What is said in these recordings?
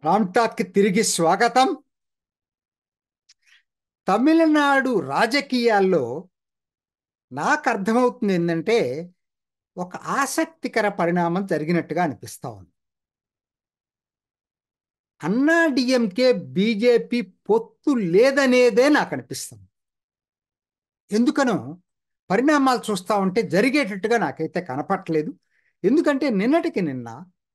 రామ్టాక్కి తిరిగి స్వాగతం తమిళనాడు రాజకీయాల్లో నాకు అర్థమవుతుంది ఏంటంటే ఒక ఆసక్తికర పరిణామం జరిగినట్టుగా అనిపిస్తా ఉంది అన్నా డిఎంకే బీజేపీ పొత్తు లేదనేదే నాకు అనిపిస్తుంది ఎందుకనో పరిణామాలు చూస్తూ ఉంటే జరిగేటట్టుగా నాకైతే కనపట్లేదు ఎందుకంటే నిన్నటికి నిన్న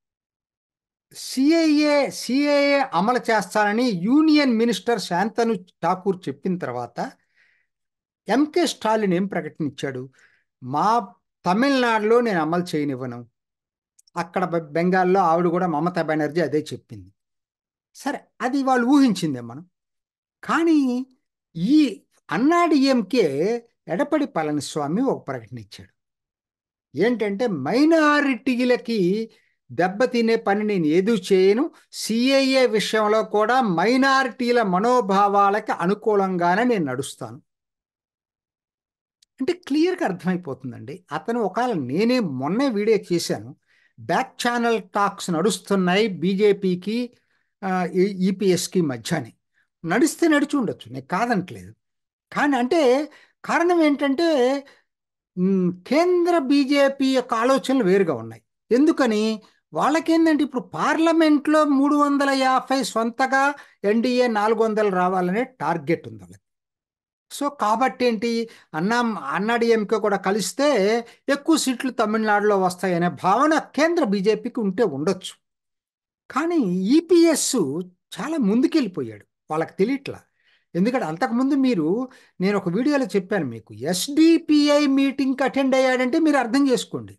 సిఐఏ సిఐఏ అమలు చేస్తానని యూనియన్ మినిస్టర్ శాంతను ఠాకూర్ చెప్పిన తర్వాత ఎంకే స్టాలిన్ ఏం ప్రకటించాడు మా తమిళనాడులో నేను అమలు చేయనివ్వను అక్కడ బెంగాల్లో ఆవిడ కూడా మమతా బెనర్జీ అదే చెప్పింది సరే అది వాళ్ళు ఊహించిందే మనం కానీ ఈ అన్నాడీఎంకే ఎడపడి పళనిస్వామి ఒక ప్రకటన ఇచ్చాడు ఏంటంటే మైనారిటీలకి దెబ్బతినే పని నేను ఏదో చేయను సిఏఏ విషయంలో కూడా మైనారిటీల మనోభావాలకి అనుకూలంగానే నేను నడుస్తాను అంటే క్లియర్గా అర్థమైపోతుందండి అతను ఒకవేళ నేనే మొన్నే వీడియో చేశాను బ్యాక్ ఛానల్ టాక్స్ నడుస్తున్నాయి బీజేపీకి ఈపీఎస్కి మధ్యని నడిస్తే నడిచి ఉండొచ్చు నేను కాదంటలేదు కానీ అంటే కారణం ఏంటంటే కేంద్ర బీజేపీ యొక్క ఆలోచనలు వేరుగా ఉన్నాయి ఎందుకని వాళ్ళకేంటంటే ఇప్పుడు పార్లమెంట్లో మూడు వందల యాభై సొంతగా ఎన్డీఏ నాలుగు వందలు రావాలనే టార్గెట్ ఉంది వాళ్ళకి సో కాబట్టి ఏంటి అన్నా అన్నాడీఎంకే కూడా కలిస్తే ఎక్కువ సీట్లు తమిళనాడులో వస్తాయనే భావన కేంద్ర బీజేపీకి ఉంటే ఉండొచ్చు కానీ ఈపీఎస్ చాలా ముందుకెళ్ళిపోయాడు వాళ్ళకి తెలియట్లా ఎందుకంటే అంతకుముందు మీరు నేను ఒక వీడియోలో చెప్పాను మీకు ఎస్డిపిఐ మీటింగ్కి అటెండ్ అయ్యాడంటే మీరు అర్థం చేసుకోండి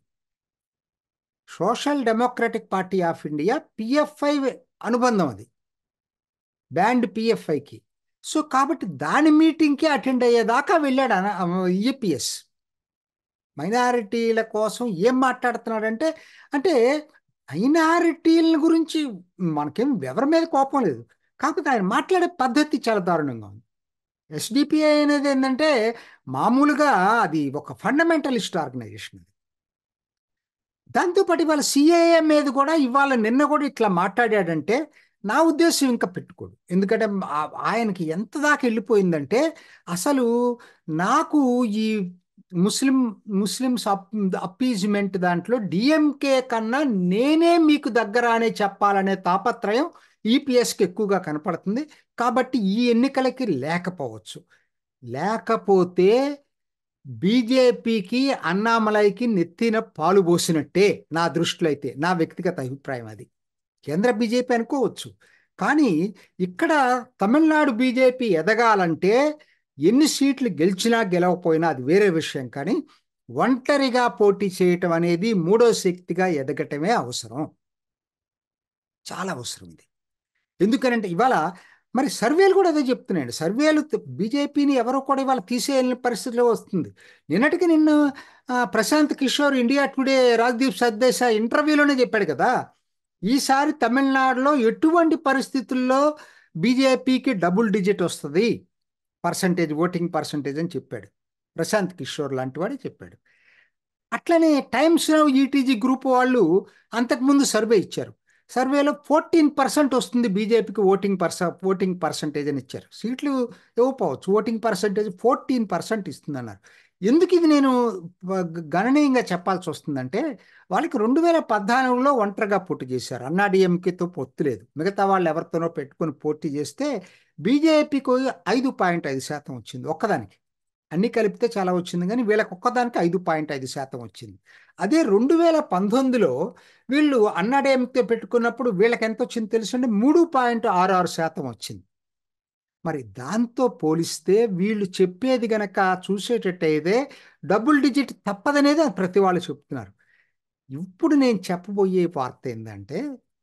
social democratic party of India PFI అనుబంధం అది బ్యాండ్ పిఎఫ్ఐకి సో కాబట్టి దాని మీటింగ్కి అటెండ్ అయ్యేదాకా వెళ్ళాడు ఈపీఎస్ మైనారిటీల కోసం ఏం మాట్లాడుతున్నాడంటే అంటే మైనారిటీల గురించి మనకేం ఎవరి మీద కోపం లేదు కాకపోతే ఆయన మాట్లాడే పద్ధతి చాలా దారుణంగా ఉంది ఎస్డిపిఐ అనేది ఏంటంటే మామూలుగా అది ఒక ఫండమెంటలిస్ట్ ఆర్గనైజేషన్ అది దాంతోపాటు ఇవాళ సిఏఏ మీద కూడా ఇవాళ నిన్న కూడా ఇట్లా మాట్లాడాడంటే నా ఉద్దేశం ఇంకా పెట్టుకోడు ఎందుకంటే ఆయనకి ఎంత దాకా వెళ్ళిపోయిందంటే అసలు నాకు ఈ ముస్లిం ముస్లిమ్స్ అప్ అప్పీజ్మెంట్ దాంట్లో డిఎంకే కన్నా నేనే మీకు దగ్గర అనే చెప్పాలనే తాపత్రయం ఈపీఎస్కి ఎక్కువగా కనపడుతుంది కాబట్టి ఈ ఎన్నికలకి లేకపోవచ్చు లేకపోతే బీజేపీకి అన్నామలైకి నెత్తిన పాలు పోసినట్టే నా దృష్టిలో అయితే నా వ్యక్తిగత అభిప్రాయం అది కేంద్ర బీజేపీ అనుకోవచ్చు కానీ ఇక్కడ తమిళనాడు బీజేపీ ఎదగాలంటే ఎన్ని సీట్లు గెలిచినా గెలవపోయినా అది వేరే విషయం కానీ ఒంటరిగా పోటీ చేయటం అనేది మూడో శక్తిగా ఎదగటమే అవసరం చాలా అవసరం ఇది ఎందుకనంటే ఇవాళ మరి సర్వేలు కూడా అదే చెప్తున్నాయండి సర్వేలు బీజేపీని ఎవరో కూడా ఇవాళ తీసేయని పరిస్థితిలో వస్తుంది నిన్నటికి నిన్న ప్రశాంత్ కిషోర్ ఇండియా టుడే రాజ్దీప్ సర్దేశా ఇంటర్వ్యూలోనే చెప్పాడు కదా ఈసారి తమిళనాడులో ఎటువంటి పరిస్థితుల్లో బీజేపీకి డబుల్ డిజిట్ వస్తుంది పర్సంటేజ్ ఓటింగ్ పర్సంటేజ్ అని చెప్పాడు ప్రశాంత్ కిషోర్ లాంటి వాడే చెప్పాడు అట్లనే టైమ్స్ ఈటీజీ గ్రూప్ వాళ్ళు అంతకుముందు సర్వే ఇచ్చారు సర్వేలో ఫోర్టీన్ పర్సెంట్ వస్తుంది బీజేపీకి ఓటింగ్ పర్స ఓటింగ్ పర్సంటేజ్ అని ఇచ్చారు సీట్లు ఇవ్వకపోవచ్చు ఓటింగ్ పర్సంటేజ్ ఫోర్టీన్ పర్సెంట్ ఇస్తుందన్నారు ఎందుకు ఇది నేను గణనీయంగా చెప్పాల్సి వస్తుందంటే వాళ్ళకి రెండు వేల పద్నాలుగులో ఒంటరిగా పోటీ చేశారు అన్నాడీఎంకేతో పొత్తు లేదు మిగతా వాళ్ళు ఎవరితోనో పెట్టుకొని పోటీ చేస్తే బీజేపీకి ఐదు పాయింట్ ఐదు శాతం వచ్చింది ఒక్కదానికి అన్ని కలిపితే చాలా వచ్చింది కానీ వీళ్ళకి ఒక్కదానికి ఐదు పాయింట్ ఐదు శాతం వచ్చింది అదే రెండు వేల పంతొమ్మిదిలో వీళ్ళు అన్నాడేమితో పెట్టుకున్నప్పుడు వీళ్ళకి ఎంత వచ్చింది తెలుసండి మూడు పాయింట్ ఆరు ఆరు శాతం వచ్చింది మరి దాంతో పోలిస్తే వీళ్ళు చెప్పేది గనక చూసేటట్టయితే డబుల్ డిజిట్ తప్పదనేది ప్రతి వాళ్ళు చెప్తున్నారు ఇప్పుడు నేను చెప్పబోయే వార్త ఏంటంటే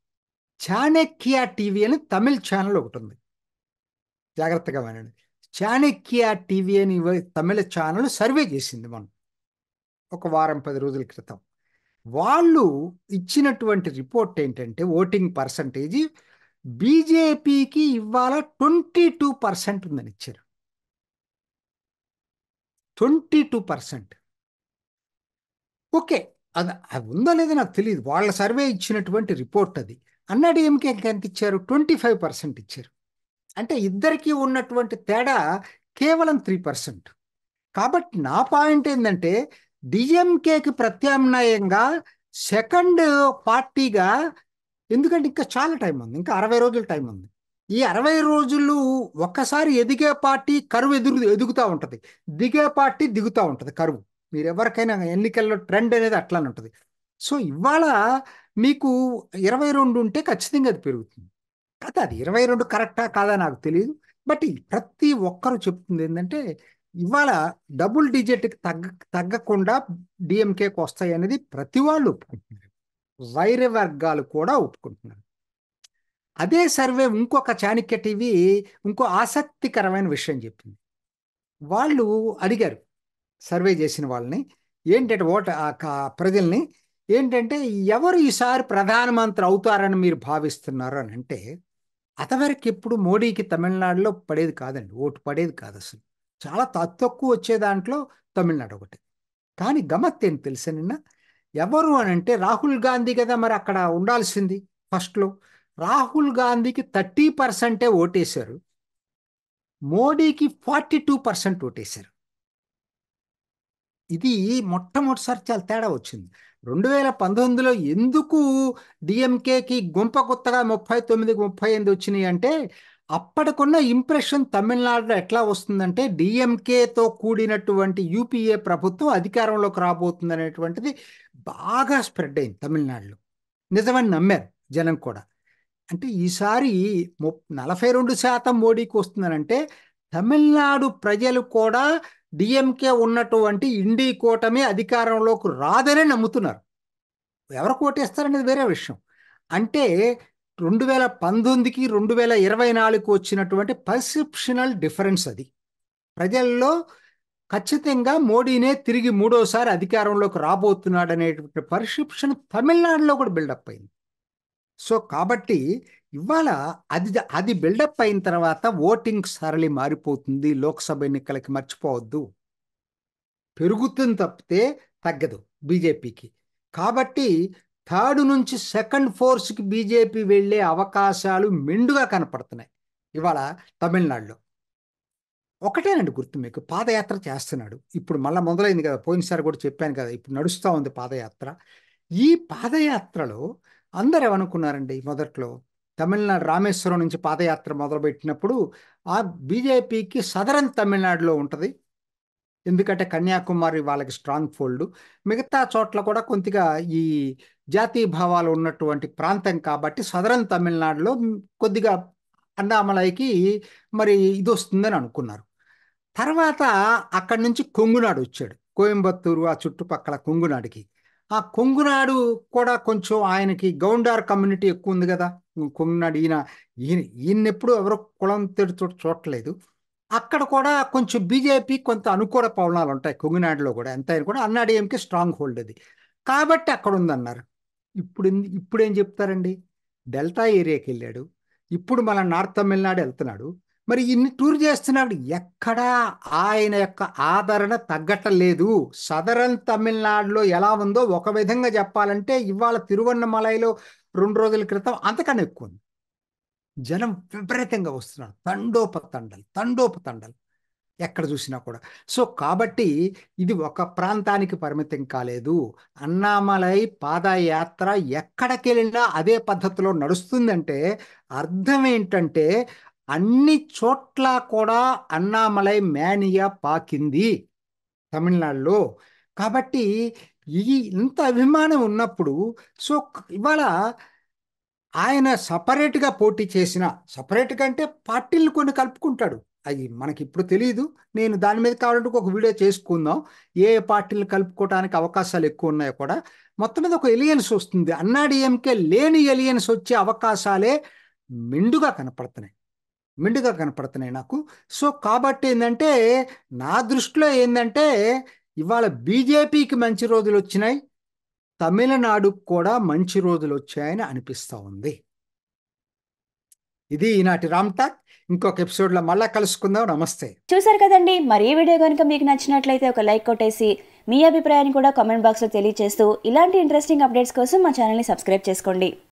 చాణక్య టీవీ అని తమిళ్ ఛానల్ ఒకటి ఉంది జాగ్రత్తగా వినండి చాణక్య టీవీ అని తమిళ ఛానల్ సర్వే చేసింది మనం ఒక వారం పది రోజుల క్రితం వాళ్ళు ఇచ్చినటువంటి రిపోర్ట్ ఏంటంటే ఓటింగ్ పర్సంటేజ్ బీజేపీకి ఇవాళ ట్వంటీ టూ పర్సెంట్ ఉందని ఇచ్చారు ట్వంటీ టూ పర్సెంట్ ఓకే అది అది ఉందో లేదో నాకు తెలియదు వాళ్ళ సర్వే ఇచ్చినటువంటి రిపోర్ట్ అది అన్నా డిఎంకేకి ఎంత ఇచ్చారు ట్వంటీ ఫైవ్ పర్సెంట్ ఇచ్చారు అంటే ఇద్దరికీ ఉన్నటువంటి తేడా కేవలం త్రీ పర్సెంట్ కాబట్టి నా పాయింట్ ఏంటంటే డిఎంకేకి ప్రత్యామ్నాయంగా సెకండ్ పార్టీగా ఎందుకంటే ఇంకా చాలా టైం ఉంది ఇంకా అరవై రోజుల టైం ఉంది ఈ అరవై రోజులు ఒక్కసారి ఎదిగే పార్టీ కరువు ఎదుగు ఎదుగుతూ ఉంటుంది దిగే పార్టీ దిగుతూ ఉంటుంది కరువు మీరు ఎవరికైనా ఎన్నికల్లో ట్రెండ్ అనేది అట్లానే ఉంటుంది సో ఇవాళ మీకు ఇరవై రెండు ఉంటే ఖచ్చితంగా అది పెరుగుతుంది కదా అది ఇరవై రెండు కరెక్టా కాదా నాకు తెలియదు బట్ ప్రతి ఒక్కరు చెప్తుంది ఏంటంటే ఇవాళ డబుల్ డిజిట్కి తగ్గ తగ్గకుండా డిఎంకేకి వస్తాయి అనేది ప్రతి వాళ్ళు ఒప్పుకుంటున్నారు వైర వర్గాలు కూడా ఒప్పుకుంటున్నారు అదే సర్వే ఇంకొక చాణక్య టీవీ ఇంకో ఆసక్తికరమైన విషయం చెప్పింది వాళ్ళు అడిగారు సర్వే చేసిన వాళ్ళని ఏంటంటే ఓట ఆ క- ప్రజల్ని ఏంటంటే ఎవరు ఈసారి ప్రధానమంత్రి అవుతారని మీరు భావిస్తున్నారు అని అంటే అతవరకు ఎప్పుడు మోడీకి తమిళనాడులో పడేది కాదండి ఓటు పడేది కాదు అసలు చాలా త- తక్కువ వచ్చే దాంట్లో తమిళనాడు ఒకటి కానీ గమ్మత్ ఏం తెలుసా నిన్న ఎవరు అని అంటే రాహుల్ గాంధీ కదా మరి అక్కడ ఉండాల్సింది ఫస్ట్లో రాహుల్ గాంధీకి థర్టీ పర్సెంటే ఓటేశారు మోడీకి ఫార్టీ టూ పర్సెంట్ ఓటేశారు ఇది మొట్టమొదటిసారి చాలా తేడా వచ్చింది రెండు వేల పంతొమ్మిదిలో ఎందుకు డిఎంకేకి గుంప కొత్తగా ముప్పై తొమ్మిదికి ముప్పై ఎనిమిది వచ్చినాయి అంటే అప్పటికున్న ఇంప్రెషన్ తమిళనాడులో ఎట్లా వస్తుందంటే డిఎంకేతో కూడినటువంటి యూపీఏ ప్రభుత్వం అధికారంలోకి రాబోతుంది అనేటువంటిది బాగా స్ప్రెడ్ అయింది తమిళనాడులో నిజమని నమ్మారు జనం కూడా అంటే ఈసారి ము నలభై రెండు శాతం మోడీకి వస్తుందనంటే తమిళనాడు ప్రజలు కూడా డిఎంకే ఉన్నటువంటి ఇండి కూటమి అధికారంలోకి రాదనే నమ్ముతున్నారు ఎవరు కోటేస్తారనేది వేరే విషయం అంటే రెండు వేల పంతొమ్మిదికి రెండు వేల ఇరవై నాలుగుకి వచ్చినటువంటి పర్సెప్షనల్ డిఫరెన్స్ అది ప్రజల్లో ఖచ్చితంగా మోడీనే తిరిగి మూడోసారి అధికారంలోకి రాబోతున్నాడు అనేటువంటి పర్సెప్షన్ తమిళనాడులో కూడా బిల్డప్ అయింది సో కాబట్టి ఇవాళ అది అది బిల్డప్ అయిన తర్వాత ఓటింగ్ సరళి మారిపోతుంది లోక్సభ ఎన్నికలకి మర్చిపోవద్దు పెరుగుతుంది తప్పితే తగ్గదు బీజేపీకి కాబట్టి థర్డ్ నుంచి సెకండ్ ఫోర్స్కి బీజేపీ వెళ్ళే అవకాశాలు మెండుగా కనపడుతున్నాయి ఇవాళ తమిళనాడులో ఒకటేనండి గుర్తు మీకు పాదయాత్ర చేస్తున్నాడు ఇప్పుడు మళ్ళీ మొదలైంది కదా పోయినసారి కూడా చెప్పాను కదా ఇప్పుడు నడుస్తూ ఉంది పాదయాత్ర ఈ పాదయాత్రలో అందరు ఏమనుకున్నారండి మొదట్లో తమిళనాడు రామేశ్వరం నుంచి పాదయాత్ర మొదలుపెట్టినప్పుడు ఆ బీజేపీకి సదరన్ తమిళనాడులో ఉంటుంది ఎందుకంటే కన్యాకుమారి వాళ్ళకి స్ట్రాంగ్ ఫోల్డ్ మిగతా చోట్ల కూడా కొద్దిగా ఈ జాతీయ భావాలు ఉన్నటువంటి ప్రాంతం కాబట్టి సదరన్ తమిళనాడులో కొద్దిగా అన్నామలైకి మరి ఇది వస్తుందని అనుకున్నారు తర్వాత అక్కడి నుంచి కొంగునాడు వచ్చాడు కోయంబత్తూరు ఆ చుట్టుపక్కల కొంగునాడుకి ఆ కొంగునాడు కూడా కొంచెం ఆయనకి గౌండార్ కమ్యూనిటీ ఎక్కువ ఉంది కదా కొంగునాడు ఈయన ఈయన ఈయన ఎప్పుడు ఎవరో కులం తెడుతూ చూడట్లేదు అక్కడ కూడా కొంచెం బీజేపీ కొంత అనుకూల పవనాలు ఉంటాయి కొంగునాడులో కూడా ఎంతైనా కూడా అన్నాడీఎంకే స్ట్రాంగ్ హోల్డ్ అది కాబట్టి అక్కడ ఉందన్నారు ఇప్పుడు ఇప్పుడు ఏం చెప్తారండి డెల్టా ఏరియాకి వెళ్ళాడు ఇప్పుడు మన నార్త్ తమిళనాడు వెళ్తున్నాడు మరి ఇన్ని టూర్ చేస్తున్నాడు ఎక్కడా ఆయన యొక్క ఆదరణ తగ్గటలేదు సదరన్ తమిళనాడులో ఎలా ఉందో ఒక విధంగా చెప్పాలంటే ఇవాళ తిరువన్నమలైలో రెండు రోజుల క్రితం అంతకన్నా ఎక్కువ ఉంది జనం విపరీతంగా వస్తున్నారు తండోపతండలు తండోపతండలు ఎక్కడ చూసినా కూడా సో కాబట్టి ఇది ఒక ప్రాంతానికి పరిమితం కాలేదు అన్నామలై పాదయాత్ర ఎక్కడికి వెళ్ళినా అదే పద్ధతిలో నడుస్తుందంటే అర్థం ఏంటంటే అన్ని చోట్ల కూడా అన్నామలై మేనియా పాకింది తమిళనాడులో కాబట్టి ఈ ఇంత అభిమానం ఉన్నప్పుడు సో ఇవాళ ఆయన సపరేట్గా పోటీ చేసిన సపరేట్గా అంటే పార్టీలు కొన్ని కలుపుకుంటాడు అది మనకి ఇప్పుడు తెలియదు నేను దాని మీద కావాలంటే ఒక వీడియో చేసుకుందాం ఏ పార్టీలు కలుపుకోవడానికి అవకాశాలు ఎక్కువ ఉన్నాయో కూడా మొత్తం మీద ఒక ఎలియన్స్ వస్తుంది అన్నాడీఎంకే లేని ఎలియన్స్ వచ్చే అవకాశాలే మెండుగా కనపడుతున్నాయి మెండుగా కనపడుతున్నాయి నాకు సో కాబట్టి ఏంటంటే నా దృష్టిలో ఏంటంటే ఇవాళ బీజేపీకి మంచి రోజులు వచ్చినాయి తమిళనాడుకు కూడా మంచి రోజులు వచ్చాయని అనిపిస్తూ ఉంది ఇది ఈనాటి రామ్ టాక్ ఇంకొక ఎపిసోడ్లో మళ్ళా కలుసుకుందాం నమస్తే చూసారు కదండి మరి ఈ వీడియో కనుక మీకు నచ్చినట్లయితే ఒక లైక్ కొట్టేసి మీ అభిప్రాయాన్ని కూడా కామెంట్ బాక్స్లో తెలియజేస్తూ ఇలాంటి ఇంట్రెస్టింగ్ అప్డేట్స్ కోసం మా ఛానల్ని సబ్స్క్రైబ్ చేసుకోండి